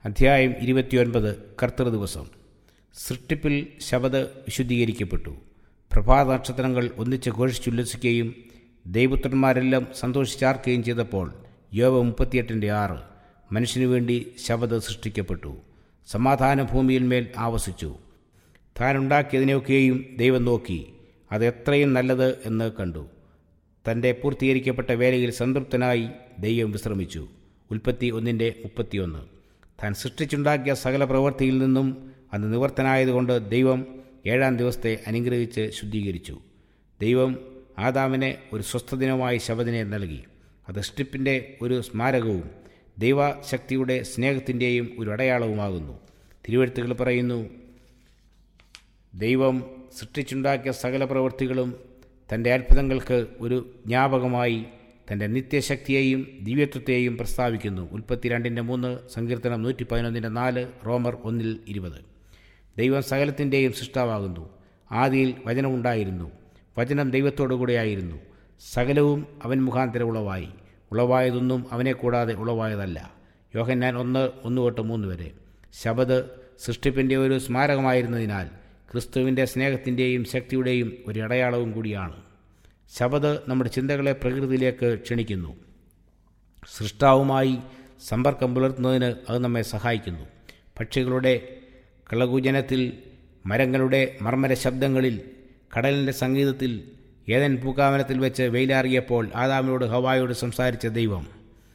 അധ്യായം ഇരുപത്തിയൊൻപത് കർത്തൃ ദിവസം സൃഷ്ടിപ്പിൽ ശബദ് വിശുദ്ധീകരിക്കപ്പെട്ടു പ്രഭാത നക്ഷത്രങ്ങൾ ഒന്നിച്ച് ഘോഷിച്ചുല്ലസിക്കുകയും ദൈവപുത്രന്മാരെല്ലാം സന്തോഷിച്ചാർക്കുകയും ചെയ്തപ്പോൾ യോവ മുപ്പത്തിയെട്ടിൻ്റെ ആറ് മനുഷ്യനു വേണ്ടി ശബദ് സൃഷ്ടിക്കപ്പെട്ടു സമാധാന ഭൂമിയിൽ മേൽ ആവസിച്ചു താനുണ്ടാക്കിയതിനെയൊക്കെയും ദൈവം നോക്കി അത് എത്രയും നല്ലത് എന്ന് കണ്ടു തൻ്റെ പൂർത്തീകരിക്കപ്പെട്ട വേലയിൽ സംതൃപ്തനായി ദൈവം വിശ്രമിച്ചു ഉൽപ്പത്തി ഒന്നിൻ്റെ മുപ്പത്തിയൊന്ന് താൻ സൃഷ്ടിച്ചുണ്ടാക്കിയ സകല പ്രവൃത്തിയിൽ നിന്നും അന്ന് നിവർത്തനായതുകൊണ്ട് ദൈവം ഏഴാം ദിവസത്തെ അനുഗ്രഹിച്ച് ശുദ്ധീകരിച്ചു ദൈവം ആദാമിനെ ഒരു സ്വസ്ഥദിനമായി ശബദിനെ നൽകി അത് സ്ട്രിപ്പിൻ്റെ ഒരു സ്മാരകവും ദൈവശക്തിയുടെ സ്നേഹത്തിൻ്റെയും ഒരു അടയാളവുമാകുന്നു തിരുവഴുത്തുകൾ പറയുന്നു ദൈവം സൃഷ്ടിച്ചുണ്ടാക്കിയ സകല പ്രവൃത്തികളും തൻ്റെ അത്ഭുതങ്ങൾക്ക് ഒരു ജ്ഞാപകമായി തൻ്റെ നിത്യശക്തിയെയും ദിവ്യത്വത്തെയും പ്രസ്താവിക്കുന്നു ഉൽപ്പത്തി രണ്ടിൻ്റെ മൂന്ന് സങ്കീർത്തനം നൂറ്റി പതിനൊന്നിൻ്റെ നാല് റോമർ ഒന്നിൽ ഇരുപത് ദൈവം സകലത്തിൻ്റെയും സൃഷ്ടാവാകുന്നു ആദിയിൽ വചനമുണ്ടായിരുന്നു വചനം ദൈവത്തോടു കൂടെയായിരുന്നു സകലവും അവൻ മുഖാന്തരം ഉളവായി ഉളവായതൊന്നും അവനെ കൂടാതെ ഉളവായതല്ല യോഹന്നാൻ ഒന്ന് ഒന്ന് തൊട്ട് മൂന്ന് വരെ ശബദ് സൃഷ്ടിപ്പിൻ്റെ ഒരു സ്മാരകമായിരുന്നതിനാൽ ക്രിസ്തുവിൻ്റെ സ്നേഹത്തിൻ്റെയും ശക്തിയുടെയും ഒരു അടയാളവും കൂടിയാണ് ശബദ് നമ്മുടെ ചിന്തകളെ പ്രകൃതിയിലേക്ക് ക്ഷണിക്കുന്നു സൃഷ്ടാവുമായി സമ്പർക്കം പുലർത്തുന്നതിന് അത് നമ്മെ സഹായിക്കുന്നു പക്ഷികളുടെ കളകൂജനത്തിൽ മരങ്ങളുടെ മർമ്മര ശബ്ദങ്ങളിൽ കടലിൻ്റെ സംഗീതത്തിൽ ഏതൻ പൂക്കാവനത്തിൽ വെച്ച് വെയിലാറിയപ്പോൾ ആദാമിനോട് ഹവായോട് സംസാരിച്ച ദൈവം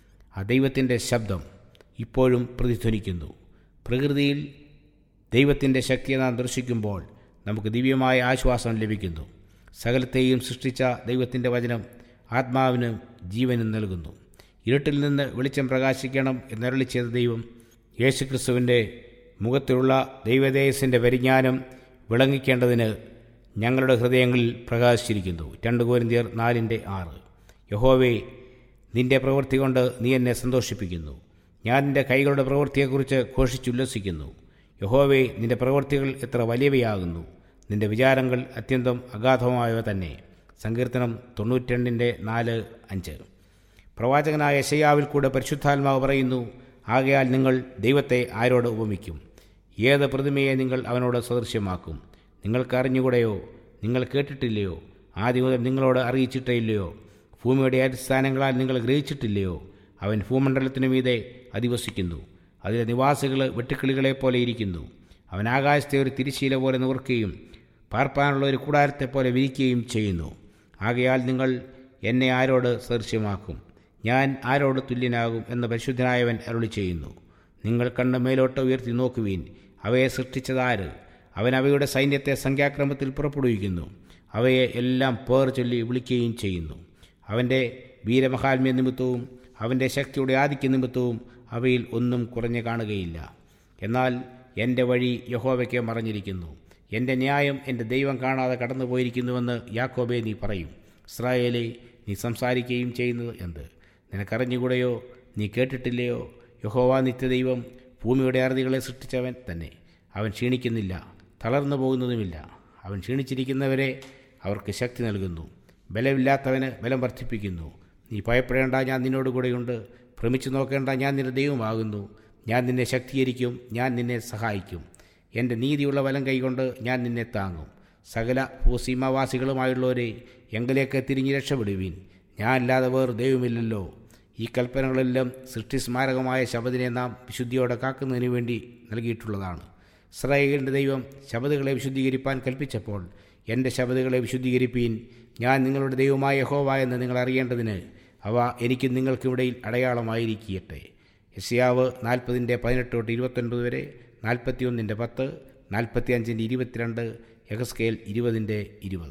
ആ ദൈവത്തിൻ്റെ ശബ്ദം ഇപ്പോഴും പ്രതിധ്വനിക്കുന്നു പ്രകൃതിയിൽ ദൈവത്തിൻ്റെ ശക്തിയെ നാം ദർശിക്കുമ്പോൾ നമുക്ക് ദിവ്യമായ ആശ്വാസം ലഭിക്കുന്നു സകലത്തെയും സൃഷ്ടിച്ച ദൈവത്തിൻ്റെ വചനം ആത്മാവിന് ജീവനും നൽകുന്നു ഇരുട്ടിൽ നിന്ന് വെളിച്ചം പ്രകാശിക്കണം എന്നരളി ചെയ്ത ദൈവം യേശുക്രിസ്തുവിൻ്റെ മുഖത്തിലുള്ള ദൈവതേജസ്സിൻ്റെ പരിജ്ഞാനം വിളങ്ങിക്കേണ്ടതിന് ഞങ്ങളുടെ ഹൃദയങ്ങളിൽ പ്രകാശിച്ചിരിക്കുന്നു രണ്ട് കോരിന്തിയർ നാലിൻ്റെ ആറ് യഹോവേ നിന്റെ പ്രവൃത്തി കൊണ്ട് നീ എന്നെ സന്തോഷിപ്പിക്കുന്നു ഞാൻ നിന്റെ കൈകളുടെ പ്രവൃത്തിയെക്കുറിച്ച് ഘോഷിച്ചുല്ലസിക്കുന്നു യഹോവേ നിന്റെ പ്രവൃത്തികൾ എത്ര വലിയവയാകുന്നു നിന്റെ വിചാരങ്ങൾ അത്യന്തം അഗാധമായവ തന്നെ സങ്കീർത്തനം തൊണ്ണൂറ്റിരണ്ടിൻ്റെ നാല് അഞ്ച് പ്രവാചകനായ യശയാവിൽ കൂടെ പരിശുദ്ധാത്മാവ് പറയുന്നു ആകയാൽ നിങ്ങൾ ദൈവത്തെ ആരോട് ഉപമിക്കും ഏത് പ്രതിമയെ നിങ്ങൾ അവനോട് സദൃശ്യമാക്കും നിങ്ങൾക്ക് അറിഞ്ഞുകൂടെയോ നിങ്ങൾ കേട്ടിട്ടില്ലയോ ആദ്യം മുതൽ നിങ്ങളോട് അറിയിച്ചിട്ടില്ലയോ ഭൂമിയുടെ അടിസ്ഥാനങ്ങളാൽ നിങ്ങൾ ഗ്രഹിച്ചിട്ടില്ലയോ അവൻ ഭൂമണ്ഡലത്തിനു മീതെ അധിവസിക്കുന്നു അതിലെ നിവാസികൾ വെട്ടുക്കിളികളെ പോലെ ഇരിക്കുന്നു അവൻ ആകാശത്തെ ഒരു തിരിശീല പോലെ നിവർക്കുകയും പാർപ്പാനുള്ള ഒരു കൂടാരത്തെ പോലെ വിരിക്കുകയും ചെയ്യുന്നു ആകയാൽ നിങ്ങൾ എന്നെ ആരോട് സദൃശ്യമാക്കും ഞാൻ ആരോട് തുല്യനാകും എന്ന് പരിശുദ്ധനായവൻ അരുളി ചെയ്യുന്നു നിങ്ങൾ കണ്ണ് മേലോട്ട് ഉയർത്തി നോക്കുവീൻ അവയെ സൃഷ്ടിച്ചതാര് അവൻ അവയുടെ സൈന്യത്തെ സംഖ്യാക്രമത്തിൽ പുറപ്പെടുവിക്കുന്നു അവയെ എല്ലാം പേർ ചൊല്ലി വിളിക്കുകയും ചെയ്യുന്നു അവൻ്റെ വീരമഹാത്മ്യ നിമിത്തവും അവൻ്റെ ശക്തിയുടെ ആധിക്യ നിമിത്തവും അവയിൽ ഒന്നും കുറഞ്ഞു കാണുകയില്ല എന്നാൽ എൻ്റെ വഴി യഹോവയ്ക്ക് മറഞ്ഞിരിക്കുന്നു എൻ്റെ ന്യായം എൻ്റെ ദൈവം കാണാതെ കടന്നുപോയിരിക്കുന്നുവെന്ന് യാക്കോബെ നീ പറയും ഇസ്രായേലെ നീ സംസാരിക്കുകയും ചെയ്യുന്നത് എന്ത് നിനക്കറിഞ്ഞുകൂടെയോ നീ കേട്ടിട്ടില്ലയോ യഹോവ നിത്യദൈവം ഭൂമിയുടെ അറുതികളെ സൃഷ്ടിച്ചവൻ തന്നെ അവൻ ക്ഷീണിക്കുന്നില്ല തളർന്നു പോകുന്നതുമില്ല അവൻ ക്ഷീണിച്ചിരിക്കുന്നവരെ അവർക്ക് ശക്തി നൽകുന്നു ബലമില്ലാത്തവന് ബലം വർദ്ധിപ്പിക്കുന്നു നീ ഭയപ്പെടേണ്ട ഞാൻ നിന്നോട് കൂടെയുണ്ട് ഭ്രമിച്ചു നോക്കേണ്ട ഞാൻ നിന്റെ ദൈവമാകുന്നു ഞാൻ നിന്നെ ശക്തീകരിക്കും ഞാൻ നിന്നെ സഹായിക്കും എൻ്റെ നീതിയുള്ള വലം കൈകൊണ്ട് ഞാൻ നിന്നെ താങ്ങും സകല ഭൂസീമാവാസികളുമായുള്ളവരെ എങ്കിലേക്ക് തിരിഞ്ഞ് രക്ഷപ്പെടുവീൻ ഞാൻ അല്ലാതെ വേറെ ദൈവമില്ലല്ലോ ഈ കൽപ്പനകളെല്ലാം സൃഷ്ടിസ്മാരകമായ ശബദിനെ നാം വിശുദ്ധിയോടെ കാക്കുന്നതിന് വേണ്ടി നൽകിയിട്ടുള്ളതാണ് ഇസ്രായേലിൻ്റെ ദൈവം ശബദുകളെ വിശുദ്ധീകരിപ്പാൻ കൽപ്പിച്ചപ്പോൾ എൻ്റെ ശബദുകളെ വിശുദ്ധീകരിപ്പീൻ ഞാൻ നിങ്ങളുടെ ദൈവമായ യഹോവ എന്ന് നിങ്ങൾ അറിയേണ്ടതിന് അവ എനിക്ക് നിങ്ങൾക്കിവിടയിൽ അടയാളമായിരിക്കട്ടെ യസിയാവ് നാൽപ്പതിൻ്റെ പതിനെട്ട് തൊട്ട് ഇരുപത്തൊൻപത് വരെ നാൽപ്പത്തിയൊന്നിൻ്റെ പത്ത് നാൽപ്പത്തി അഞ്ചിൻ്റെ ഇരുപത്തിരണ്ട് യഹസ്കേൽ ഇരുപതിൻ്റെ ഇരുപത്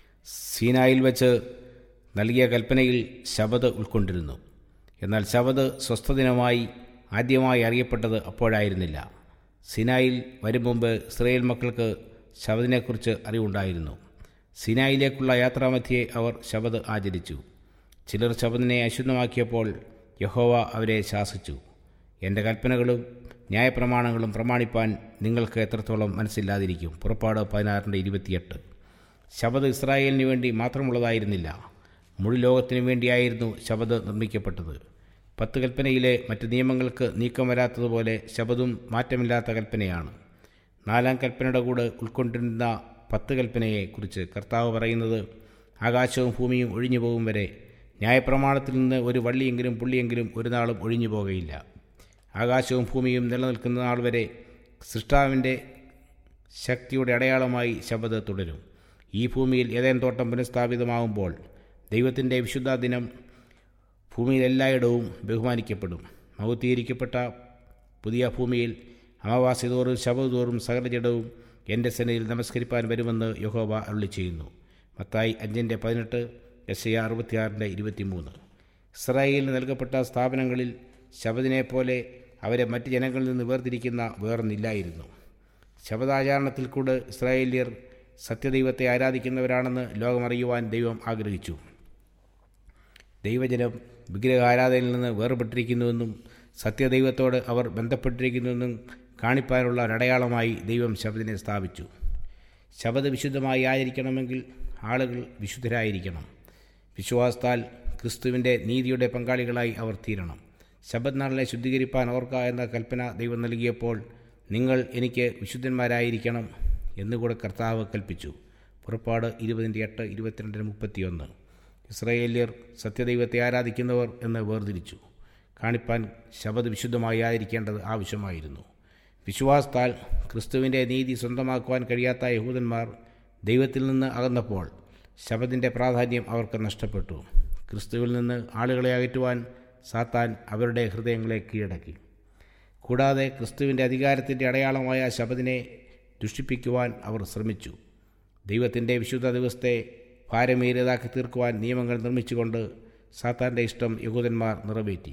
സീനായിൽ വച്ച് നൽകിയ കൽപ്പനയിൽ ശബദ് ഉൾക്കൊണ്ടിരുന്നു എന്നാൽ ശബദ് സ്വസ്ഥദിനമായി ആദ്യമായി അറിയപ്പെട്ടത് അപ്പോഴായിരുന്നില്ല സിനായിൽ വരും മുമ്പ് ഇസ്രയേൽ മക്കൾക്ക് ശബദിനെക്കുറിച്ച് അറിവുണ്ടായിരുന്നു സിനായിലേക്കുള്ള യാത്രാമധ്യേ അവർ ശബദ് ആചരിച്ചു ചിലർ ശബദിനെ അശുദ്ധമാക്കിയപ്പോൾ യഹോവ അവരെ ശാസിച്ചു എൻ്റെ കൽപ്പനകളും ന്യായപ്രമാണങ്ങളും പ്രമാണിപ്പാൻ നിങ്ങൾക്ക് എത്രത്തോളം മനസ്സില്ലാതിരിക്കും പുറപ്പാട് പതിനാറിൻ്റെ ഇരുപത്തിയെട്ട് ശബദ് ഇസ്രായേലിന് വേണ്ടി മാത്രമുള്ളതായിരുന്നില്ല മുഴു ലോകത്തിനു വേണ്ടിയായിരുന്നു ശബദ് നിർമ്മിക്കപ്പെട്ടത് പത്ത് കൽപ്പനയിലെ മറ്റ് നിയമങ്ങൾക്ക് നീക്കം വരാത്തതുപോലെ ശബദും മാറ്റമില്ലാത്ത കൽപ്പനയാണ് നാലാം കൽപ്പനയുടെ കൂടെ ഉൾക്കൊണ്ടിരുന്ന പത്ത് കൽപ്പനയെക്കുറിച്ച് കർത്താവ് പറയുന്നത് ആകാശവും ഭൂമിയും ഒഴിഞ്ഞു പോകും വരെ ന്യായപ്രമാണത്തിൽ നിന്ന് ഒരു വള്ളിയെങ്കിലും പുള്ളിയെങ്കിലും ഒരു നാളും ഒഴിഞ്ഞു പോകുകയില്ല ആകാശവും ഭൂമിയും നിലനിൽക്കുന്ന നാൾ വരെ സൃഷ്ടാവിൻ്റെ ശക്തിയുടെ അടയാളമായി ശബദ് തുടരും ഈ ഭൂമിയിൽ ഏതേൻ തോട്ടം പുനഃസ്ഥാപിതമാകുമ്പോൾ ദൈവത്തിൻ്റെ വിശുദ്ധ ദിനം ഭൂമിയിൽ എല്ലായിടവും ബഹുമാനിക്കപ്പെടും മൗത്തീകരിക്കപ്പെട്ട പുതിയ ഭൂമിയിൽ അമാവാസി തോറും ശബദ് തോറും സകല ജഡവും എൻ്റെ സേനയിൽ നമസ്കരിപ്പാൻ വരുമെന്ന് യഹോവ അരുളി ചെയ്യുന്നു മത്തായി അഞ്ചിൻ്റെ പതിനെട്ട് എസ് ഐ അറുപത്തിയാറിൻ്റെ ഇരുപത്തിമൂന്ന് ഇസ്രായേലിന് നൽകപ്പെട്ട സ്ഥാപനങ്ങളിൽ ശബദിനെ പോലെ അവരെ മറ്റ് ജനങ്ങളിൽ നിന്ന് വേർതിരിക്കുന്ന വേറൊന്നില്ലായിരുന്നു ശബദാചാരണത്തിൽ കൂടെ ഇസ്രായേലിയർ സത്യദൈവത്തെ ആരാധിക്കുന്നവരാണെന്ന് ലോകമറിയുവാൻ ദൈവം ആഗ്രഹിച്ചു ദൈവജനം വിഗ്രഹാരാധനയിൽ നിന്ന് വേർപെട്ടിരിക്കുന്നുവെന്നും സത്യദൈവത്തോട് അവർ ബന്ധപ്പെട്ടിരിക്കുന്നുവെന്നും കാണിപ്പാനുള്ള ഒരടയാളമായി ദൈവം ശബദിനെ സ്ഥാപിച്ചു ശബദ വിശുദ്ധമായി ആചരിക്കണമെങ്കിൽ ആളുകൾ വിശുദ്ധരായിരിക്കണം വിശ്വാസത്താൽ ക്രിസ്തുവിൻ്റെ നീതിയുടെ പങ്കാളികളായി അവർ തീരണം ശബദ് നാളിനെ ശുദ്ധീകരിപ്പാൻ ഓർക്ക എന്ന കൽപ്പന ദൈവം നൽകിയപ്പോൾ നിങ്ങൾ എനിക്ക് വിശുദ്ധന്മാരായിരിക്കണം എന്നുകൂടെ കർത്താവ് കൽപ്പിച്ചു പുറപ്പാട് ഇരുപതിൻ്റെ എട്ട് ഇരുപത്തിരണ്ടിന് മുപ്പത്തിയൊന്ന് ഇസ്രയേല്യർ സത്യദൈവത്തെ ആരാധിക്കുന്നവർ എന്ന് വേർതിരിച്ചു കാണിപ്പാൻ ശബദ് വിശുദ്ധമായി ആയിരിക്കേണ്ടത് ആവശ്യമായിരുന്നു വിശ്വാസത്താൽ ക്രിസ്തുവിൻ്റെ നീതി സ്വന്തമാക്കുവാൻ കഴിയാത്ത യഹൂദന്മാർ ദൈവത്തിൽ നിന്ന് അകന്നപ്പോൾ ശബദിൻ്റെ പ്രാധാന്യം അവർക്ക് നഷ്ടപ്പെട്ടു ക്രിസ്തുവിൽ നിന്ന് ആളുകളെ അകറ്റുവാൻ സാത്താൻ അവരുടെ ഹൃദയങ്ങളെ കീഴടക്കി കൂടാതെ ക്രിസ്തുവിൻ്റെ അധികാരത്തിൻ്റെ അടയാളമായ ശബദിനെ ദുഷിപ്പിക്കുവാൻ അവർ ശ്രമിച്ചു ദൈവത്തിൻ്റെ വിശുദ്ധ ദിവസത്തെ ഭാരമേറിയതാക്കി തീർക്കുവാൻ നിയമങ്ങൾ നിർമ്മിച്ചുകൊണ്ട് സാത്താൻ്റെ ഇഷ്ടം യഹൂദന്മാർ നിറവേറ്റി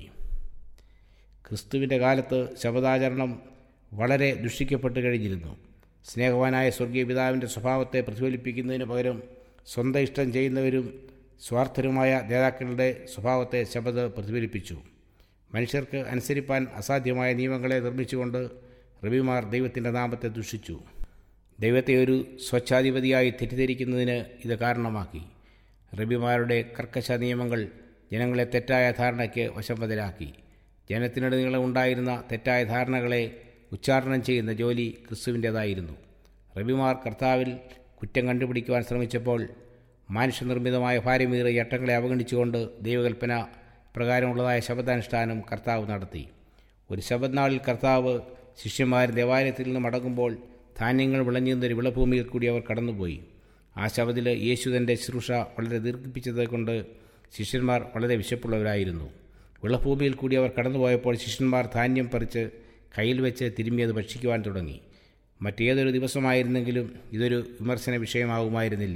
ക്രിസ്തുവിൻ്റെ കാലത്ത് ശബദാചരണം വളരെ ദുഷിക്കപ്പെട്ട് കഴിഞ്ഞിരുന്നു സ്നേഹവാനായ സ്വർഗീയ പിതാവിൻ്റെ സ്വഭാവത്തെ പ്രതിഫലിപ്പിക്കുന്നതിന് പകരം സ്വന്തം ഇഷ്ടം ചെയ്യുന്നവരും സ്വാർത്ഥരുമായ നേതാക്കളുടെ സ്വഭാവത്തെ ശബദ് പ്രതിഫലിപ്പിച്ചു മനുഷ്യർക്ക് അനുസരിപ്പാൻ അസാധ്യമായ നിയമങ്ങളെ നിർമ്മിച്ചുകൊണ്ട് റബിമാർ ദൈവത്തിൻ്റെ നാമത്തെ ദുഷിച്ചു ദൈവത്തെ ഒരു സ്വച്ഛാധിപതിയായി തെറ്റിദ്ധരിക്കുന്നതിന് ഇത് കാരണമാക്കി റബിമാരുടെ കർക്കശ നിയമങ്ങൾ ജനങ്ങളെ തെറ്റായ ധാരണയ്ക്ക് വശംവതരാക്കി ജനത്തിനിടനീളം ഉണ്ടായിരുന്ന തെറ്റായ ധാരണകളെ ഉച്ചാരണം ചെയ്യുന്ന ജോലി ക്രിസ്തുവിൻ്റേതായിരുന്നു റബിമാർ കർത്താവിൽ കുറ്റം കണ്ടുപിടിക്കുവാൻ ശ്രമിച്ചപ്പോൾ മാനുഷ്യനിർമ്മിതമായ ഭാര്യമീറിയ ചട്ടങ്ങളെ അവഗണിച്ചുകൊണ്ട് ദൈവകൽപ്പന പ്രകാരമുള്ളതായ ശബദാനുഷ്ഠാനം കർത്താവ് നടത്തി ഒരു ശബദ്നാളിൽ കർത്താവ് ശിഷ്യന്മാർ ദേവാലയത്തിൽ നിന്ന് മടങ്ങുമ്പോൾ ധാന്യങ്ങൾ വിളഞ്ഞിരുന്നൊരു വിളഭൂമിയിൽ കൂടി അവർ കടന്നുപോയി ആ ശബദിൽ യേശു തൻ്റെ ശുശ്രൂഷ വളരെ ദീർഘിപ്പിച്ചത് കൊണ്ട് ശിഷ്യന്മാർ വളരെ വിശപ്പുള്ളവരായിരുന്നു വിളഭൂമിയിൽ കൂടി അവർ കടന്നുപോയപ്പോൾ ശിഷ്യന്മാർ ധാന്യം പറിച്ച് കയ്യിൽ വെച്ച് തിരുമ്മിയത് ഭക്ഷിക്കുവാൻ തുടങ്ങി മറ്റേതൊരു ദിവസമായിരുന്നെങ്കിലും ഇതൊരു വിമർശന വിഷയമാകുമായിരുന്നില്ല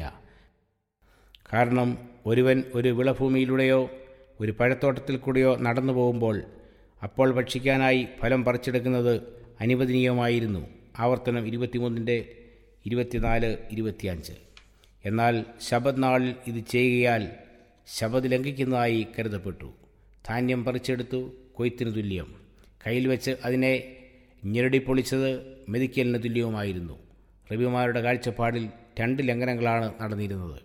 കാരണം ഒരുവൻ ഒരു വിളഭൂമിയിലൂടെയോ ഒരു പഴത്തോട്ടത്തിൽ കൂടെയോ നടന്നു പോകുമ്പോൾ അപ്പോൾ ഭക്ഷിക്കാനായി ഫലം പറിച്ചെടുക്കുന്നത് അനുവദനീയമായിരുന്നു ആവർത്തനം ഇരുപത്തിമൂന്നിൻ്റെ ഇരുപത്തിനാല് ഇരുപത്തിയഞ്ച് എന്നാൽ ശബദ് നാളിൽ ഇത് ചെയ്യുകയാൽ ശബദ് ലംഘിക്കുന്നതായി കരുതപ്പെട്ടു ധാന്യം പറിച്ചെടുത്തു കൊയ്ത്തിന് തുല്യം കയ്യിൽ വെച്ച് അതിനെ ഞെരടിപ്പൊളിച്ചത് മെതിക്കലിന് തുല്യവുമായിരുന്നു റബിമാരുടെ കാഴ്ചപ്പാടിൽ രണ്ട് ലംഘനങ്ങളാണ് നടന്നിരുന്നത്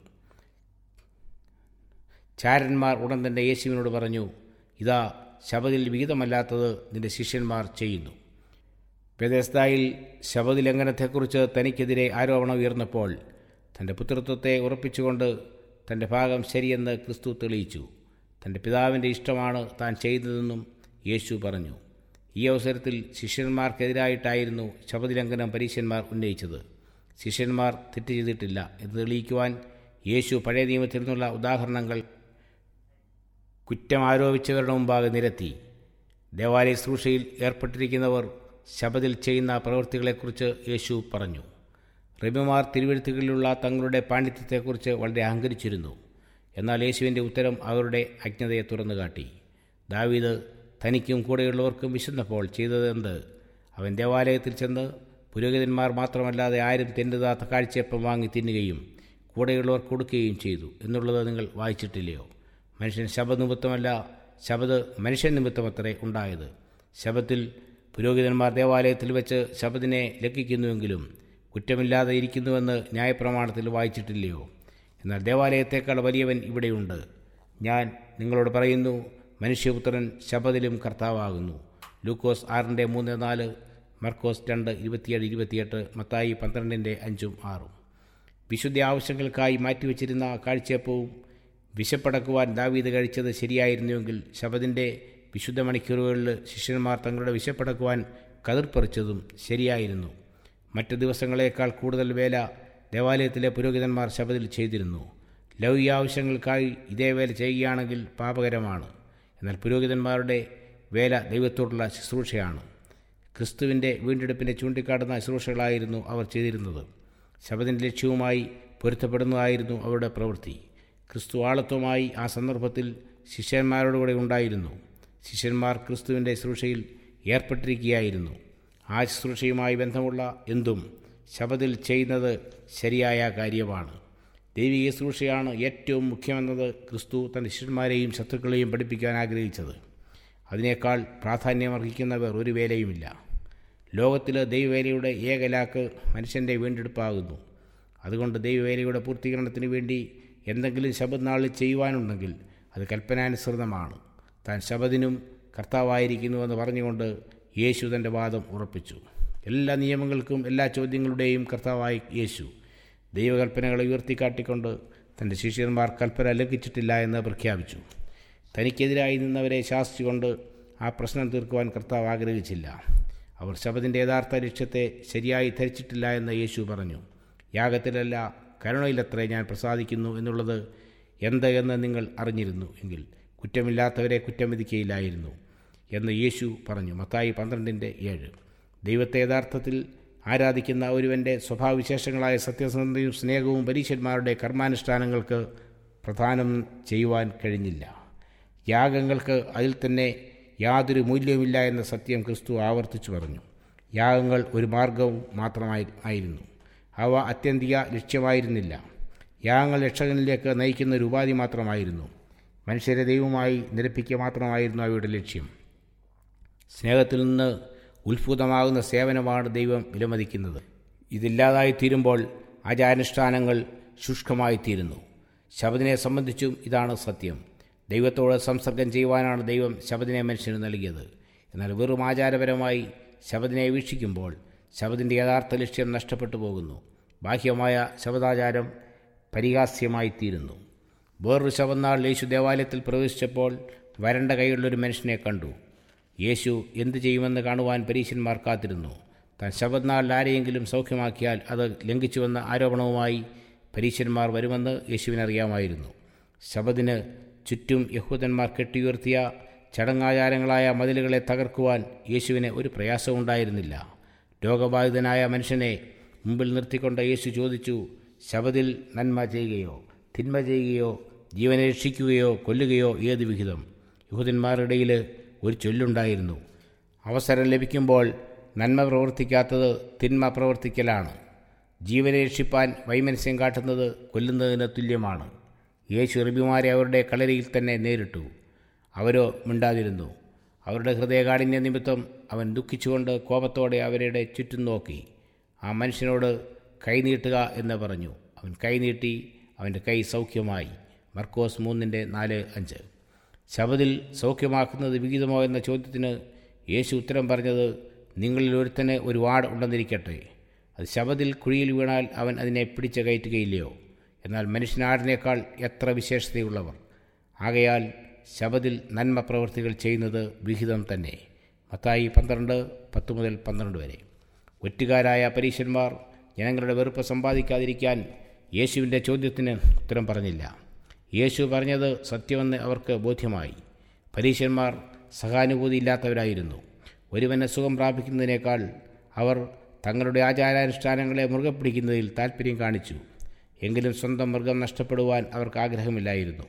ചാരന്മാർ ഉടൻ തന്നെ യേശുവിനോട് പറഞ്ഞു ഇതാ ശബദിൽ വിഹിതമല്ലാത്തത് നിന്റെ ശിഷ്യന്മാർ ചെയ്യുന്നു ബെദസ്തായിൽ ശബദ് ലംഘനത്തെക്കുറിച്ച് തനിക്കെതിരെ ആരോപണം ഉയർന്നപ്പോൾ തൻ്റെ പുത്രത്വത്തെ ഉറപ്പിച്ചുകൊണ്ട് തൻ്റെ ഭാഗം ശരിയെന്ന് ക്രിസ്തു തെളിയിച്ചു തൻ്റെ പിതാവിൻ്റെ ഇഷ്ടമാണ് താൻ ചെയ്തതെന്നും യേശു പറഞ്ഞു ഈ അവസരത്തിൽ ശിഷ്യന്മാർക്കെതിരായിട്ടായിരുന്നു ശബദലംഘനം പരീക്ഷന്മാർ ഉന്നയിച്ചത് ശിഷ്യന്മാർ തെറ്റ് ചെയ്തിട്ടില്ല എന്ന് തെളിയിക്കുവാൻ യേശു പഴയ നിയമത്തിൽ നിന്നുള്ള ഉദാഹരണങ്ങൾ കുറ്റം ആരോപിച്ചവരുടെ മുമ്പാകെ നിരത്തി ദേവാലയ ശുശ്രൂഷയിൽ ഏർപ്പെട്ടിരിക്കുന്നവർ ശബദിൽ ചെയ്യുന്ന പ്രവൃത്തികളെക്കുറിച്ച് യേശു പറഞ്ഞു റബിമാർ തിരുവഴുത്തുകളിലുള്ള തങ്ങളുടെ പാണ്ഡിത്യത്തെക്കുറിച്ച് വളരെ അഹങ്കരിച്ചിരുന്നു എന്നാൽ യേശുവിൻ്റെ ഉത്തരം അവരുടെ അജ്ഞതയെ തുറന്നു കാട്ടി ദാവീദ് തനിക്കും കൂടെയുള്ളവർക്കും വിശന്നപ്പോൾ ചെയ്തതെന്ത് അവൻ ദേവാലയത്തിൽ ചെന്ന് പുരോഹിതന്മാർ മാത്രമല്ലാതെ ആരും തിന്നതാത്ത കാഴ്ചയപ്പം വാങ്ങി തിന്നുകയും കൂടെയുള്ളവർ കൊടുക്കുകയും ചെയ്തു എന്നുള്ളത് നിങ്ങൾ വായിച്ചിട്ടില്ലയോ മനുഷ്യൻ ശബനിമിത്തമല്ല ശബദ് മനുഷ്യൻ നിമിത്തമത്രേ ഉണ്ടായത് ശബത്തിൽ പുരോഹിതന്മാർ ദേവാലയത്തിൽ വെച്ച് ശബദിനെ ലംഘിക്കുന്നുവെങ്കിലും കുറ്റമില്ലാതെ ഇരിക്കുന്നുവെന്ന് ന്യായപ്രമാണത്തിൽ വായിച്ചിട്ടില്ലയോ എന്നാൽ ദേവാലയത്തേക്കാൾ വലിയവൻ ഇവിടെയുണ്ട് ഞാൻ നിങ്ങളോട് പറയുന്നു മനുഷ്യപുത്രൻ ശബദിലും കർത്താവാകുന്നു ലൂക്കോസ് ആറിൻ്റെ മൂന്ന് നാല് മർക്കോസ് രണ്ട് ഇരുപത്തിയേഴ് ഇരുപത്തിയെട്ട് മത്തായി പന്ത്രണ്ടിൻ്റെ അഞ്ചും ആറും വിശുദ്ധ ആവശ്യങ്ങൾക്കായി മാറ്റിവെച്ചിരുന്ന കാഴ്ചയപ്പവും വിശപ്പടക്കുവാൻ ദാവീദ് കഴിച്ചത് ശരിയായിരുന്നുവെങ്കിൽ ശബദിൻ്റെ വിശുദ്ധ മണിക്കൂറുകളിൽ ശിഷ്യന്മാർ തങ്ങളുടെ വിശപ്പടക്കുവാൻ കതിർപ്പറിച്ചതും ശരിയായിരുന്നു മറ്റു ദിവസങ്ങളേക്കാൾ കൂടുതൽ വേല ദേവാലയത്തിലെ പുരോഹിതന്മാർ ശബദിൽ ചെയ്തിരുന്നു ലൗകിക ആവശ്യങ്ങൾക്കായി ഇതേ വേല ചെയ്യുകയാണെങ്കിൽ പാപകരമാണ് എന്നാൽ പുരോഹിതന്മാരുടെ വേല ദൈവത്തോടുള്ള ശുശ്രൂഷയാണ് ക്രിസ്തുവിൻ്റെ വീണ്ടെടുപ്പിനെ ചൂണ്ടിക്കാട്ടുന്ന ശുശ്രൂഷകളായിരുന്നു അവർ ചെയ്തിരുന്നത് ശബദിൻ്റെ ലക്ഷ്യവുമായി പൊരുത്തപ്പെടുന്നതായിരുന്നു അവരുടെ പ്രവൃത്തി ക്രിസ്തു ആളത്വമായി ആ സന്ദർഭത്തിൽ ശിഷ്യന്മാരോടുകൂടെ ഉണ്ടായിരുന്നു ശിഷ്യന്മാർ ക്രിസ്തുവിൻ്റെ ശുശ്രൂഷയിൽ ഏർപ്പെട്ടിരിക്കുകയായിരുന്നു ആ ശുശ്രൂഷയുമായി ബന്ധമുള്ള എന്തും ശബദിൽ ചെയ്യുന്നത് ശരിയായ കാര്യമാണ് ദൈവിക ശുശ്രൂഷയാണ് ഏറ്റവും മുഖ്യമെന്നത് ക്രിസ്തു തൻ്റെ ശിഷ്യന്മാരെയും ശത്രുക്കളെയും പഠിപ്പിക്കാൻ ആഗ്രഹിച്ചത് അതിനേക്കാൾ പ്രാധാന്യമർഹിക്കുന്നവർ ഒരു വേലയുമില്ല ലോകത്തിൽ ദൈവവേലയുടെ ഏകലാക്ക് മനുഷ്യൻ്റെ വീണ്ടെടുപ്പാകുന്നു അതുകൊണ്ട് ദൈവവേലയുടെ പൂർത്തീകരണത്തിന് വേണ്ടി എന്തെങ്കിലും ശബദ്നാളിൽ ചെയ്യുവാനുണ്ടെങ്കിൽ അത് കൽപ്പനാനുസൃതമാണ് താൻ ശബദിനും കർത്താവായിരിക്കുന്നുവെന്ന് പറഞ്ഞുകൊണ്ട് യേശു തൻ്റെ വാദം ഉറപ്പിച്ചു എല്ലാ നിയമങ്ങൾക്കും എല്ലാ ചോദ്യങ്ങളുടെയും കർത്താവായി യേശു ദൈവകൽപ്പനകളെ ഉയർത്തിക്കാട്ടിക്കൊണ്ട് തൻ്റെ ശിഷ്യന്മാർ കൽപ്പന ലംഘിച്ചിട്ടില്ല എന്ന് പ്രഖ്യാപിച്ചു തനിക്കെതിരായി നിന്നവരെ ശാസിച്ചുകൊണ്ട് ആ പ്രശ്നം തീർക്കുവാൻ കർത്താവ് ആഗ്രഹിച്ചില്ല അവർ ശബദിൻ്റെ യഥാർത്ഥ ലക്ഷ്യത്തെ ശരിയായി ധരിച്ചിട്ടില്ല എന്ന് യേശു പറഞ്ഞു യാഗത്തിലല്ല കരുണയിലത്രേ ഞാൻ പ്രസാദിക്കുന്നു എന്നുള്ളത് എന്ത് എന്ന് നിങ്ങൾ അറിഞ്ഞിരുന്നു എങ്കിൽ കുറ്റമില്ലാത്തവരെ കുറ്റം വിധിക്കയില്ലായിരുന്നു എന്ന് യേശു പറഞ്ഞു മത്തായി പന്ത്രണ്ടിൻ്റെ ഏഴ് ദൈവത്തെ യഥാർത്ഥത്തിൽ ആരാധിക്കുന്ന ഒരുവൻ്റെ സ്വഭാവവിശേഷങ്ങളായ സത്യസന്ധതയും സ്നേഹവും പരീശന്മാരുടെ കർമാനുഷ്ഠാനങ്ങൾക്ക് പ്രധാനം ചെയ്യുവാൻ കഴിഞ്ഞില്ല യാഗങ്ങൾക്ക് അതിൽ തന്നെ യാതൊരു മൂല്യവുമില്ല എന്ന സത്യം ക്രിസ്തു ആവർത്തിച്ചു പറഞ്ഞു യാഗങ്ങൾ ഒരു മാർഗവും മാത്രമായി ആയിരുന്നു അവ അത്യന്തിക ലക്ഷ്യമായിരുന്നില്ല യാഗങ്ങൾ രക്ഷകനിലേക്ക് നയിക്കുന്ന ഒരു ഉപാധി മാത്രമായിരുന്നു മനുഷ്യരെ ദൈവമായി നിരപ്പിക്കുക മാത്രമായിരുന്നു അവയുടെ ലക്ഷ്യം സ്നേഹത്തിൽ നിന്ന് ഉത്ഭുതമാകുന്ന സേവനമാണ് ദൈവം വിലമതിക്കുന്നത് ഇതില്ലാതായി തീരുമ്പോൾ ആചാരാനുഷ്ഠാനങ്ങൾ ശുഷ്കമായിത്തീരുന്നു ശബദിനെ സംബന്ധിച്ചും ഇതാണ് സത്യം ദൈവത്തോട് സംസർഗം ചെയ്യുവാനാണ് ദൈവം ശബദിനെ മനുഷ്യന് നൽകിയത് എന്നാൽ വെറും ആചാരപരമായി ശബദിനെ വീക്ഷിക്കുമ്പോൾ ശബദിൻ്റെ യഥാർത്ഥ ലക്ഷ്യം നഷ്ടപ്പെട്ടു പോകുന്നു ബാഹ്യമായ ശബദാചാരം പരിഹാസ്യമായിത്തീരുന്നു വേറൊരു ശബന്നാൾ യേശു ദേവാലയത്തിൽ പ്രവേശിച്ചപ്പോൾ വരണ്ട കൈയുള്ളൊരു മനുഷ്യനെ കണ്ടു യേശു എന്തു ചെയ്യുമെന്ന് കാണുവാൻ പരീശന്മാർ കാത്തിരുന്നു താൻ ശബദ്നാളിൽ ആരെയെങ്കിലും സൗഖ്യമാക്കിയാൽ അത് ലംഘിച്ചുവെന്ന ആരോപണവുമായി പരീശന്മാർ വരുമെന്ന് യേശുവിനറിയാമായിരുന്നു ശബദിന് ചുറ്റും യഹൂദന്മാർ കെട്ടിയുയർത്തിയ ചടങ്ങാചാരങ്ങളായ മതിലുകളെ തകർക്കുവാൻ യേശുവിന് ഒരു പ്രയാസവും ഉണ്ടായിരുന്നില്ല രോഗബാധിതനായ മനുഷ്യനെ മുമ്പിൽ നിർത്തിക്കൊണ്ട് യേശു ചോദിച്ചു ശബദിൽ നന്മ ചെയ്യുകയോ തിന്മ ചെയ്യുകയോ ജീവനെ രക്ഷിക്കുകയോ കൊല്ലുകയോ ഏത് വിഹിതം യഹൂദന്മാരുടെ ഇടയിൽ ഒരു ചൊല്ലുണ്ടായിരുന്നു അവസരം ലഭിക്കുമ്പോൾ നന്മ പ്രവർത്തിക്കാത്തത് തിന്മ പ്രവർത്തിക്കലാണ് ജീവനെ രക്ഷിപ്പാൻ വൈമനസ്യം കാട്ടുന്നത് കൊല്ലുന്നതിന് തുല്യമാണ് യേശു റബിമാരെ അവരുടെ കളരിയിൽ തന്നെ നേരിട്ടു അവരോ മിണ്ടാതിരുന്നു അവരുടെ ഹൃദയകാഠിന്യ നിമിത്തം അവൻ ദുഃഖിച്ചുകൊണ്ട് കോപത്തോടെ അവരുടെ ചുറ്റും നോക്കി ആ മനുഷ്യനോട് കൈനീട്ടുക എന്ന് പറഞ്ഞു അവൻ കൈനീട്ടി അവൻ്റെ കൈ സൗഖ്യമായി മർക്കോസ് മൂന്നിൻ്റെ നാല് അഞ്ച് ശബദിൽ സൗഖ്യമാക്കുന്നത് വിഹിതമോ എന്ന ചോദ്യത്തിന് യേശു ഉത്തരം പറഞ്ഞത് നിങ്ങളിൽ ഒരുത്തന് ഒരു വാട് ഉണ്ടെന്നിരിക്കട്ടെ അത് ശബദിൽ കുഴിയിൽ വീണാൽ അവൻ അതിനെ പിടിച്ച് കയറ്റുകയില്ലയോ എന്നാൽ മനുഷ്യനാടിനേക്കാൾ എത്ര വിശേഷതയുള്ളവർ ആകയാൽ ശബദിൽ നന്മ പ്രവൃത്തികൾ ചെയ്യുന്നത് വിഹിതം തന്നെ മത്തായി പന്ത്രണ്ട് പത്ത് മുതൽ പന്ത്രണ്ട് വരെ ഒറ്റുകാരായ പരീശന്മാർ ജനങ്ങളുടെ വെറുപ്പ് സമ്പാദിക്കാതിരിക്കാൻ യേശുവിൻ്റെ ചോദ്യത്തിന് ഉത്തരം പറഞ്ഞില്ല യേശു പറഞ്ഞത് സത്യമെന്ന് അവർക്ക് ബോധ്യമായി പരീശന്മാർ സഹാനുഭൂതിയില്ലാത്തവരായിരുന്നു ഒരുവനെ സുഖം പ്രാപിക്കുന്നതിനേക്കാൾ അവർ തങ്ങളുടെ ആചാരാനുഷ്ഠാനങ്ങളെ മുറുകെ പിടിക്കുന്നതിൽ താൽപ്പര്യം കാണിച്ചു എങ്കിലും സ്വന്തം മൃഗം നഷ്ടപ്പെടുവാൻ അവർക്ക് ആഗ്രഹമില്ലായിരുന്നു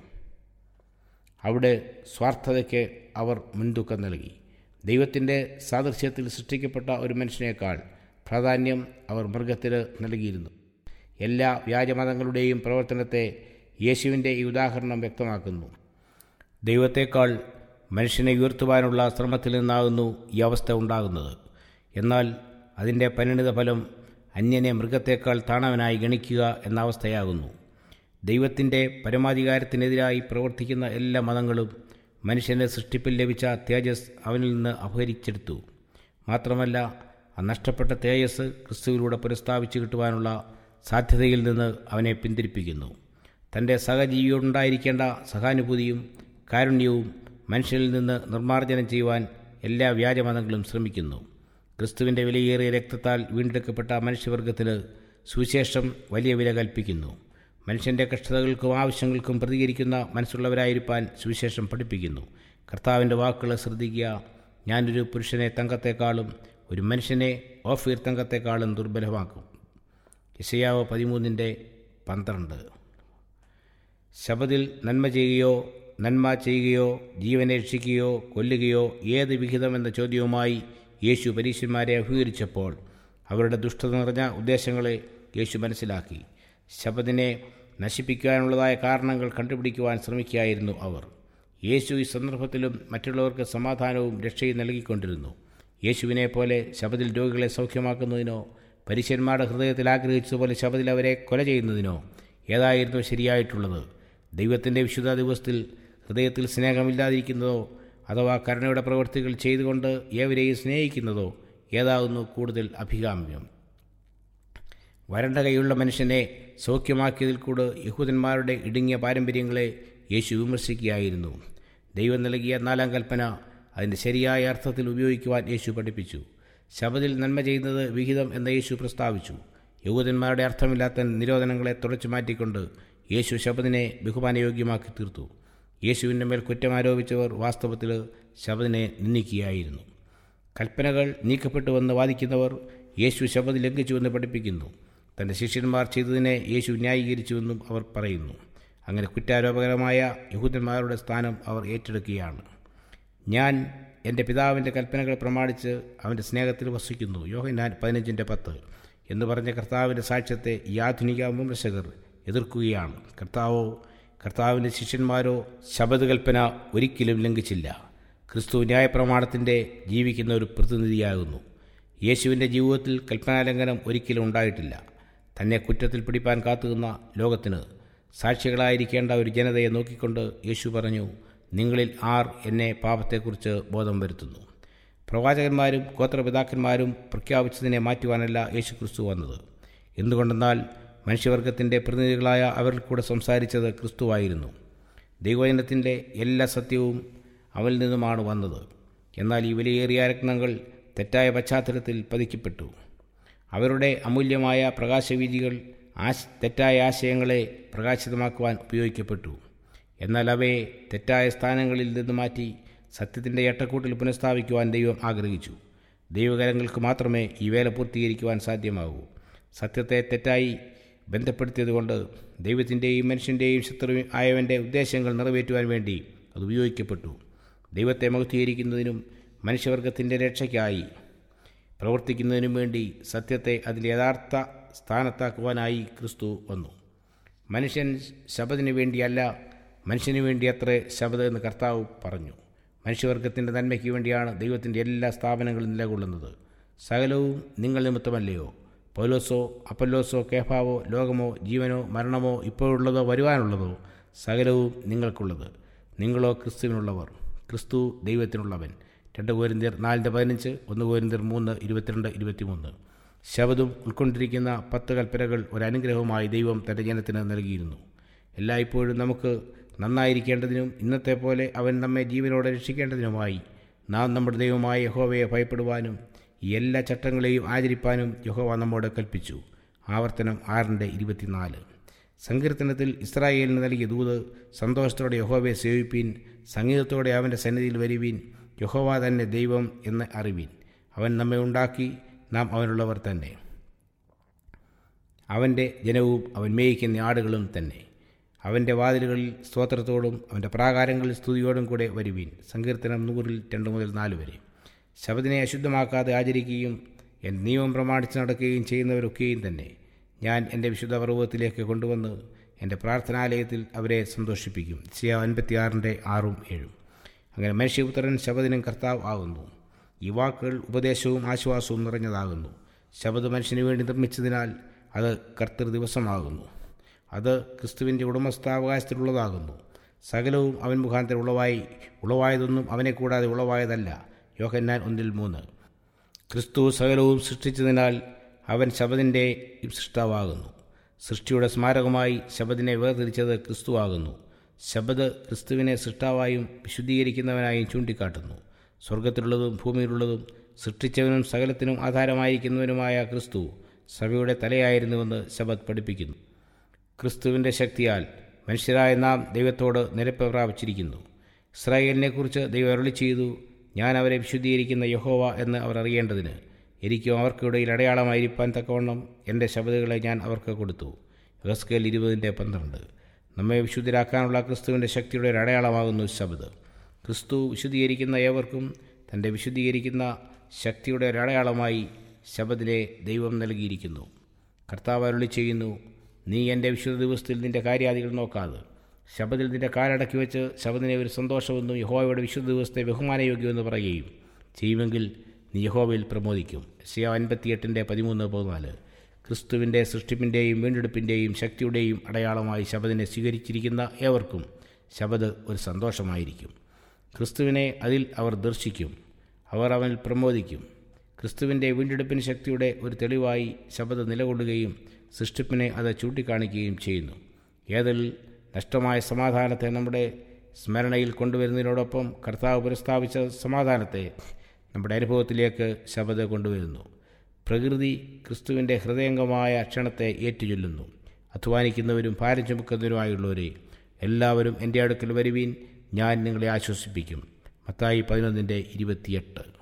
അവിടെ സ്വാർത്ഥതയ്ക്ക് അവർ മുൻതൂക്കം നൽകി ദൈവത്തിൻ്റെ സാദൃശ്യത്തിൽ സൃഷ്ടിക്കപ്പെട്ട ഒരു മനുഷ്യനേക്കാൾ പ്രാധാന്യം അവർ മൃഗത്തിന് നൽകിയിരുന്നു എല്ലാ വ്യാജമതങ്ങളുടെയും പ്രവർത്തനത്തെ യേശുവിൻ്റെ ഈ ഉദാഹരണം വ്യക്തമാക്കുന്നു ദൈവത്തേക്കാൾ മനുഷ്യനെ ഉയർത്തുവാനുള്ള ശ്രമത്തിൽ നിന്നാകുന്നു ഈ അവസ്ഥ ഉണ്ടാകുന്നത് എന്നാൽ അതിൻ്റെ പരിണിത ഫലം അന്യനെ മൃഗത്തേക്കാൾ താണവനായി ഗണിക്കുക എന്ന അവസ്ഥയാകുന്നു ദൈവത്തിൻ്റെ പരമാധികാരത്തിനെതിരായി പ്രവർത്തിക്കുന്ന എല്ലാ മതങ്ങളും മനുഷ്യന് സൃഷ്ടിപ്പിൽ ലഭിച്ച തേജസ് അവനിൽ നിന്ന് അപഹരിച്ചെടുത്തു മാത്രമല്ല ആ നഷ്ടപ്പെട്ട തേജസ് ക്രിസ്തുവിലൂടെ പുനഃസ്ഥാപിച്ചു കിട്ടുവാനുള്ള സാധ്യതയിൽ നിന്ന് അവനെ പിന്തിരിപ്പിക്കുന്നു തൻ്റെ സഹജീവിയോടുണ്ടായിരിക്കേണ്ട സഹാനുഭൂതിയും കാരുണ്യവും മനുഷ്യനിൽ നിന്ന് നിർമ്മാർജ്ജനം ചെയ്യുവാൻ എല്ലാ വ്യാജമതങ്ങളും ശ്രമിക്കുന്നു ക്രിസ്തുവിൻ്റെ വിലയേറിയ രക്തത്താൽ വീണ്ടെടുക്കപ്പെട്ട മനുഷ്യവർഗത്തിന് സുവിശേഷം വലിയ വില കൽപ്പിക്കുന്നു മനുഷ്യൻ്റെ കഷ്ടതകൾക്കും ആവശ്യങ്ങൾക്കും പ്രതികരിക്കുന്ന മനസ്സുള്ളവരായിരിക്കാൻ സുവിശേഷം പഠിപ്പിക്കുന്നു കർത്താവിൻ്റെ വാക്കുകൾ ശ്രദ്ധിക്കുക ഞാനൊരു പുരുഷനെ തങ്കത്തെക്കാളും ഒരു മനുഷ്യനെ ഓഫീർ തങ്കത്തെക്കാളും ദുർബലമാക്കും യശയാവ് പതിമൂന്നിൻ്റെ പന്ത്രണ്ട് ശബദിൽ നന്മ ചെയ്യുകയോ നന്മ ചെയ്യുകയോ ജീവനെ രക്ഷിക്കുകയോ കൊല്ലുകയോ ഏത് വിഹിതമെന്ന ചോദ്യവുമായി യേശു പരീക്ഷന്മാരെ അഭിമുഖീകരിച്ചപ്പോൾ അവരുടെ ദുഷ്ടത നിറഞ്ഞ ഉദ്ദേശങ്ങളെ യേശു മനസ്സിലാക്കി ശബദിനെ നശിപ്പിക്കുവാനുള്ളതായ കാരണങ്ങൾ കണ്ടുപിടിക്കുവാൻ ശ്രമിക്കുകയായിരുന്നു അവർ യേശു ഈ സന്ദർഭത്തിലും മറ്റുള്ളവർക്ക് സമാധാനവും രക്ഷയും നൽകിക്കൊണ്ടിരുന്നു യേശുവിനെ പോലെ ശബദിൽ രോഗികളെ സൗഖ്യമാക്കുന്നതിനോ പരീശന്മാരുടെ ഹൃദയത്തിൽ ആഗ്രഹിച്ചതുപോലെ ശബദിൽ അവരെ കൊല ചെയ്യുന്നതിനോ ഏതായിരുന്നു ശരിയായിട്ടുള്ളത് ദൈവത്തിൻ്റെ വിശുദ്ധ ദിവസത്തിൽ ഹൃദയത്തിൽ സ്നേഹമില്ലാതിരിക്കുന്നതോ അഥവാ കരുണയുടെ പ്രവൃത്തികൾ ചെയ്തുകൊണ്ട് ഏവരെയും സ്നേഹിക്കുന്നതോ ഏതാകുന്നു കൂടുതൽ അഭികാമ്യം വരണ്ട കൈയുള്ള മനുഷ്യനെ സൗഖ്യമാക്കിയതിൽ കൂടെ യഹൂദന്മാരുടെ ഇടുങ്ങിയ പാരമ്പര്യങ്ങളെ യേശു വിമർശിക്കുകയായിരുന്നു ദൈവം നൽകിയ നാലാം കൽപ്പന അതിൻ്റെ ശരിയായ അർത്ഥത്തിൽ ഉപയോഗിക്കുവാൻ യേശു പഠിപ്പിച്ചു ശബദിൽ നന്മ ചെയ്യുന്നത് വിഹിതം എന്ന് യേശു പ്രസ്താവിച്ചു യഹൂദന്മാരുടെ അർത്ഥമില്ലാത്ത നിരോധനങ്ങളെ തുടച്ചു മാറ്റിക്കൊണ്ട് യേശു ശബദിനെ ബഹുമാനയോഗ്യമാക്കി തീർത്തു യേശുവിൻ്റെ മേൽ കുറ്റമാരോപിച്ചവർ വാസ്തവത്തിൽ ശബദിനെ നിന്ദിക്കുകയായിരുന്നു കൽപ്പനകൾ നീക്കപ്പെട്ടുവെന്ന് വാദിക്കുന്നവർ യേശു ശബദ് ലംഘിച്ചുവെന്ന് പഠിപ്പിക്കുന്നു തൻ്റെ ശിഷ്യന്മാർ ചെയ്തതിനെ യേശു ന്യായീകരിച്ചുവെന്നും അവർ പറയുന്നു അങ്ങനെ കുറ്റാരോപകരമായ യഹൂദന്മാരുടെ സ്ഥാനം അവർ ഏറ്റെടുക്കുകയാണ് ഞാൻ എൻ്റെ പിതാവിൻ്റെ കൽപ്പനകൾ പ്രമാണിച്ച് അവൻ്റെ സ്നേഹത്തിൽ വസിക്കുന്നു യോഹന്നാൻ പതിനഞ്ചിൻ്റെ പത്ത് എന്ന് പറഞ്ഞ കർത്താവിൻ്റെ സാക്ഷ്യത്തെ ഈ ആധുനിക വിമർശകർ എതിർക്കുകയാണ് കർത്താവോ കർത്താവിൻ്റെ ശിഷ്യന്മാരോ ശബദ് കൽപ്പന ഒരിക്കലും ലംഘിച്ചില്ല ക്രിസ്തു ന്യായപ്രമാണത്തിൻ്റെ ജീവിക്കുന്ന ഒരു പ്രതിനിധിയാകുന്നു യേശുവിൻ്റെ ജീവിതത്തിൽ കൽപ്പനാലംഘനം ഒരിക്കലും ഉണ്ടായിട്ടില്ല തന്നെ കുറ്റത്തിൽ പിടിപ്പാൻ കാത്തുനിന്ന ലോകത്തിന് സാക്ഷികളായിരിക്കേണ്ട ഒരു ജനതയെ നോക്കിക്കൊണ്ട് യേശു പറഞ്ഞു നിങ്ങളിൽ ആർ എന്നെ പാപത്തെക്കുറിച്ച് ബോധം വരുത്തുന്നു പ്രവാചകന്മാരും ഗോത്രപിതാക്കന്മാരും പ്രഖ്യാപിച്ചതിനെ മാറ്റുവാനല്ല യേശു ക്രിസ്തു വന്നത് എന്തുകൊണ്ടെന്നാൽ മനുഷ്യവർഗത്തിൻ്റെ പ്രതിനിധികളായ അവരിൽ കൂടെ സംസാരിച്ചത് ക്രിസ്തുവായിരുന്നു ദൈവജനത്തിൻ്റെ എല്ലാ സത്യവും അവരിൽ നിന്നുമാണ് വന്നത് എന്നാൽ ഈ വിലയേറിയ രത്നങ്ങൾ തെറ്റായ പശ്ചാത്തലത്തിൽ പതിക്കപ്പെട്ടു അവരുടെ അമൂല്യമായ പ്രകാശവീതികൾ ആശ തെറ്റായ ആശയങ്ങളെ പ്രകാശിതമാക്കുവാൻ ഉപയോഗിക്കപ്പെട്ടു എന്നാൽ അവയെ തെറ്റായ സ്ഥാനങ്ങളിൽ നിന്ന് മാറ്റി സത്യത്തിൻ്റെ എട്ടക്കൂട്ടിൽ പുനഃസ്ഥാപിക്കുവാൻ ദൈവം ആഗ്രഹിച്ചു ദൈവകരങ്ങൾക്ക് മാത്രമേ ഈ വേല പൂർത്തീകരിക്കുവാൻ സാധ്യമാകൂ സത്യത്തെ തെറ്റായി ബന്ധപ്പെടുത്തിയതുകൊണ്ട് ദൈവത്തിൻ്റെയും മനുഷ്യൻ്റെയും ശത്രു ആയവൻ്റെ ഉദ്ദേശങ്ങൾ നിറവേറ്റുവാൻ വേണ്ടി അത് ഉപയോഗിക്കപ്പെട്ടു ദൈവത്തെ മഹത്വീകരിക്കുന്നതിനും മനുഷ്യവർഗത്തിൻ്റെ രക്ഷയ്ക്കായി പ്രവർത്തിക്കുന്നതിനും വേണ്ടി സത്യത്തെ അതിൻ്റെ യഥാർത്ഥ സ്ഥാനത്താക്കുവാനായി ക്രിസ്തു വന്നു മനുഷ്യൻ ശബദിന് വേണ്ടിയല്ല മനുഷ്യന് വേണ്ടി അത്രേ ശബദ് എന്ന് കർത്താവ് പറഞ്ഞു മനുഷ്യവർഗത്തിൻ്റെ നന്മയ്ക്ക് വേണ്ടിയാണ് ദൈവത്തിൻ്റെ എല്ലാ സ്ഥാപനങ്ങളും നിലകൊള്ളുന്നത് സകലവും നിങ്ങൾ നിമിത്തമല്ലയോ പൗലോസോ അപ്പല്ലോസോ കേഫാവോ ലോകമോ ജീവനോ മരണമോ ഇപ്പോഴുള്ളതോ വരുവാനുള്ളതോ സകലവും നിങ്ങൾക്കുള്ളത് നിങ്ങളോ ക്രിസ്തുവിനുള്ളവർ ക്രിസ്തു ദൈവത്തിനുള്ളവൻ രണ്ട് കോരിന്തിയർ നാലിൻ്റെ പതിനഞ്ച് ഒന്ന് കോരിന്തിയർ മൂന്ന് ഇരുപത്തിരണ്ട് ഇരുപത്തിമൂന്ന് ശബദും ഉൾക്കൊണ്ടിരിക്കുന്ന പത്ത് കൽപ്പനകൾ ഒരനുഗ്രഹമായി ദൈവം തൻ്റെ ജനത്തിന് നൽകിയിരുന്നു എല്ലായ്പ്പോഴും നമുക്ക് നന്നായിരിക്കേണ്ടതിനും ഇന്നത്തെ പോലെ അവൻ നമ്മെ ജീവനോടെ രക്ഷിക്കേണ്ടതിനുമായി നാം നമ്മുടെ ദൈവമായ യഹോവയെ ഭയപ്പെടുവാനും ഈ എല്ലാ ചട്ടങ്ങളെയും ആചരിപ്പാനും യഹോവ നമ്മോട് കൽപ്പിച്ചു ആവർത്തനം ആറിൻ്റെ ഇരുപത്തിനാല് സങ്കീർത്തനത്തിൽ ഇസ്രായേലിന് നൽകിയ ദൂത് സന്തോഷത്തോടെ യഹോവയെ സേവിപ്പീൻ സംഗീതത്തോടെ അവൻ്റെ സന്നിധിയിൽ വരുവീൻ യഹോവ തന്നെ ദൈവം എന്ന് അറിവീൻ അവൻ നമ്മെ ഉണ്ടാക്കി നാം അവനുള്ളവർ തന്നെ അവൻ്റെ ജനവും അവൻ മേയിക്കുന്ന ആടുകളും തന്നെ അവൻ്റെ വാതിലുകളിൽ സ്തോത്രത്തോടും അവൻ്റെ പ്രാകാരങ്ങളിൽ സ്തുതിയോടും കൂടെ വരുവീൻ സങ്കീർത്തനം നൂറിൽ രണ്ട് മുതൽ നാല് വരെ ശബദിനെ അശുദ്ധമാക്കാതെ ആചരിക്കുകയും എൻ്റെ നിയമം പ്രമാണിച്ച് നടക്കുകയും ചെയ്യുന്നവരൊക്കെയും തന്നെ ഞാൻ എൻ്റെ വിശുദ്ധ പർവ്വതത്തിലേക്ക് കൊണ്ടുവന്ന് എൻ്റെ പ്രാർത്ഥനാലയത്തിൽ അവരെ സന്തോഷിപ്പിക്കും സിയ അൻപത്തിയാറിൻ്റെ ആറും ഏഴും അങ്ങനെ മനുഷ്യപുത്രൻ ശബദിനും കർത്താവ് ആകുന്നു ഈ വാക്കുകൾ ഉപദേശവും ആശ്വാസവും നിറഞ്ഞതാകുന്നു ശബദ് മനുഷ്യന് വേണ്ടി നിർമ്മിച്ചതിനാൽ അത് കർത്തൃ ദിവസമാകുന്നു അത് ക്രിസ്തുവിൻ്റെ ഉടമസ്ഥാവകാശത്തിലുള്ളതാകുന്നു സകലവും അവൻ മുഖാന്തരം ഉളവായി ഉളവായതൊന്നും അവനെ കൂടാതെ ഉളവായതല്ല യോഹന്നാൻ ഒന്നിൽ മൂന്ന് ക്രിസ്തു സകലവും സൃഷ്ടിച്ചതിനാൽ അവൻ ശബദിൻ്റെ സൃഷ്ടാവാകുന്നു സൃഷ്ടിയുടെ സ്മാരകമായി ശബദിനെ വേർതിരിച്ചത് ക്രിസ്തുവാകുന്നു ശബദ് ക്രിസ്തുവിനെ സൃഷ്ടാവായും വിശുദ്ധീകരിക്കുന്നവനായും ചൂണ്ടിക്കാട്ടുന്നു സ്വർഗത്തിലുള്ളതും ഭൂമിയിലുള്ളതും സൃഷ്ടിച്ചവനും സകലത്തിനും ആധാരമായിരിക്കുന്നവനുമായ ക്രിസ്തു സഭയുടെ തലയായിരുന്നുവെന്ന് ശബദ് പഠിപ്പിക്കുന്നു ക്രിസ്തുവിൻ്റെ ശക്തിയാൽ മനുഷ്യരായ നാം ദൈവത്തോട് നിരപ്പ് പ്രാപിച്ചിരിക്കുന്നു ഇസ്രായേലിനെക്കുറിച്ച് ദൈവം അരുളി ചെയ്തു ഞാൻ അവരെ വിശുദ്ധീകരിക്കുന്ന യഹോവ എന്ന് അവർ അറിയേണ്ടതിന് എനിക്കും അവർക്കിടയിൽ അടയാളമായിരിക്കാൻ തക്കവണ്ണം എൻ്റെ ശബ്ദങ്ങളെ ഞാൻ അവർക്ക് കൊടുത്തു യഹസ്കേൽ ഇരുപതിൻ്റെ പന്ത്രണ്ട് നമ്മെ വിശുദ്ധരാക്കാനുള്ള ക്രിസ്തുവിൻ്റെ ശക്തിയുടെ ഒരു അടയാളമാകുന്നു ശബ്ദ് ക്രിസ്തു വിശുദ്ധീകരിക്കുന്ന ഏവർക്കും തൻ്റെ വിശുദ്ധീകരിക്കുന്ന ശക്തിയുടെ ഒരു അടയാളമായി ശബദിലെ ദൈവം നൽകിയിരിക്കുന്നു കർത്താവ് അരുളി ചെയ്യുന്നു നീ എൻ്റെ വിശുദ്ധ ദിവസത്തിൽ നിൻ്റെ കാര്യാദികൾ നോക്കാതെ ശബദിൽ നിൻ്റെ കാലടക്കി വെച്ച് ശബദിനെ ഒരു സന്തോഷമെന്നും യഹോവയുടെ വിശുദ്ധ ദിവസത്തെ ബഹുമാനയോഗ്യമെന്ന് പറയുകയും ചെയ്യുമെങ്കിൽ നീ യഹോവയിൽ പ്രമോദിക്കും സിയ അൻപത്തിയെട്ടിൻ്റെ പതിമൂന്ന് പതിനാല് ക്രിസ്തുവിൻ്റെ സൃഷ്ടിപ്പിൻ്റെയും വീണ്ടെടുപ്പിൻ്റെയും ശക്തിയുടെയും അടയാളമായി ശബദിനെ സ്വീകരിച്ചിരിക്കുന്ന ഏവർക്കും ശബദ് ഒരു സന്തോഷമായിരിക്കും ക്രിസ്തുവിനെ അതിൽ അവർ ദർശിക്കും അവർ അവനിൽ പ്രമോദിക്കും ക്രിസ്തുവിൻ്റെ വീണ്ടെടുപ്പിന് ശക്തിയുടെ ഒരു തെളിവായി ശബദ് നിലകൊള്ളുകയും സൃഷ്ടിപ്പിനെ അത് ചൂണ്ടിക്കാണിക്കുകയും ചെയ്യുന്നു ഏതിൽ നഷ്ടമായ സമാധാനത്തെ നമ്മുടെ സ്മരണയിൽ കൊണ്ടുവരുന്നതിനോടൊപ്പം കർത്താവ് പുനഃസ്ഥാപിച്ച സമാധാനത്തെ നമ്മുടെ അനുഭവത്തിലേക്ക് ശബദ കൊണ്ടുവരുന്നു പ്രകൃതി ക്രിസ്തുവിൻ്റെ ഹൃദയംഗമായ ക്ഷണത്തെ ഏറ്റുചൊല്ലുന്നു അധ്വാനിക്കുന്നവരും ഭാരം ചുമക്കുന്നവരുമായുള്ളവരെ എല്ലാവരും എൻ്റെ അടുക്കൽ വരുവീൻ ഞാൻ നിങ്ങളെ ആശ്വസിപ്പിക്കും മത്തായി പതിനൊന്നിൻ്റെ ഇരുപത്തിയെട്ട്